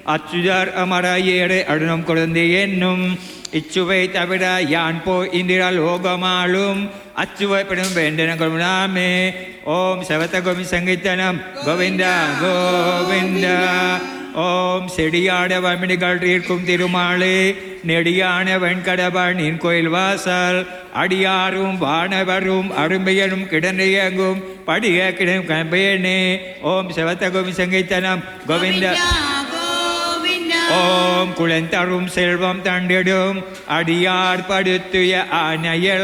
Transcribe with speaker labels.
Speaker 1: அச்சுதார் அமராயேறு அருணம் குழந்தை என்னும் இச்சுவை தவிர யான் போ இந்திரா லோகமாலும் அச்சுவை பெரும் வேண்டன கருணாமே ஓம் சவத கோமி சங்கீதனம் கோவிந்தா கோவிந்தா ஓம் செடியாட வமினிகள் இருக்கும் திருமாலே நெடியான வெண்கடவாணின் கோயில் வாசல் அடியாரும் வானவரும் அரும்பையனும் கிடந்தையங்கும் படிய கிடம் கம்பையனே ஓம் சிவத்த கோமி சங்கீதனம் கோவிந்தா
Speaker 2: கோவிந்தா
Speaker 1: ஓம் குழந்தரும் செல்வம் தண்டிடும் அடியார் படுத்துய ஆனையல்